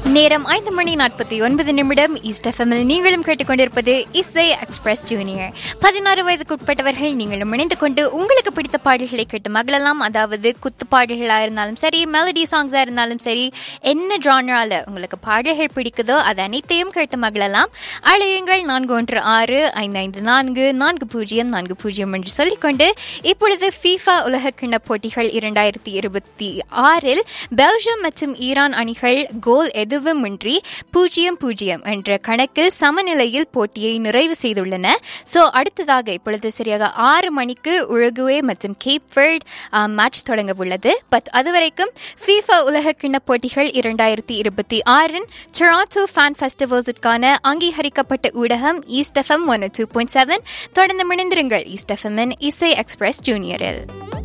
நேரம் ஐந்து மணி நாற்பத்தி ஒன்பது நிமிடம் ஈஸ்ட் எஃப்எம்மில் நீங்களும் கேட்டுக்கொண்டிருப்பது இசை எக்ஸ்பிரஸ் ஜூனியர் பதினாறு வயதுக்குட்பட்டவர்கள் நீங்களும் இணைந்து கொண்டு உங்களுக்கு பிடித்த பாடல்களை கேட்டு மகளெல்லாம் அதாவது குத்து பாடல்களாக இருந்தாலும் சரி மெலடி சாங்ஸாக இருந்தாலும் சரி என்ன ஜானரால உங்களுக்கு பாடல்கள் பிடிக்குதோ அது அனைத்தையும் கேட்டு மகளெல்லாம் அழையுங்கள் நான்கு ஒன்று ஆறு ஐந்து ஐந்து நான்கு நான்கு பூஜ்ஜியம் நான்கு பூஜ்ஜியம் என்று சொல்லிக்கொண்டு இப்பொழுது ஃபீஃபா உலகக்கிண்ண போட்டிகள் இரண்டாயிரத்தி இருபத்தி ஆறில் பெல்ஜியம் மற்றும் ஈரான் அணிகள் கோல் எதுவுமின்றி பூஜ்ஜியம் பூஜ்ஜியம் என்ற கணக்கில் சமநிலையில் போட்டியை நிறைவு செய்துள்ளன ஸோ அடுத்ததாக இப்பொழுது சரியாக ஆறு மணிக்கு உருகுவே மற்றும் கேப் வெர்ட் மேட்ச் தொடங்க உள்ளது பட் அதுவரைக்கும் ஃபீஃபா உலக கிண்ண போட்டிகள் இரண்டாயிரத்தி இருபத்தி ஆறின் டொராண்டோ ஃபேன் ஃபெஸ்டிவல்ஸிற்கான அங்கீகரிக்கப்பட்ட ஊடகம் east FM one two point seven தொடர்ந்து மிணிந்திருங்கள் ஈஸ்ட் எஃப்எம்மின் இசை எக்ஸ்பிரஸ் ஜூனியரில்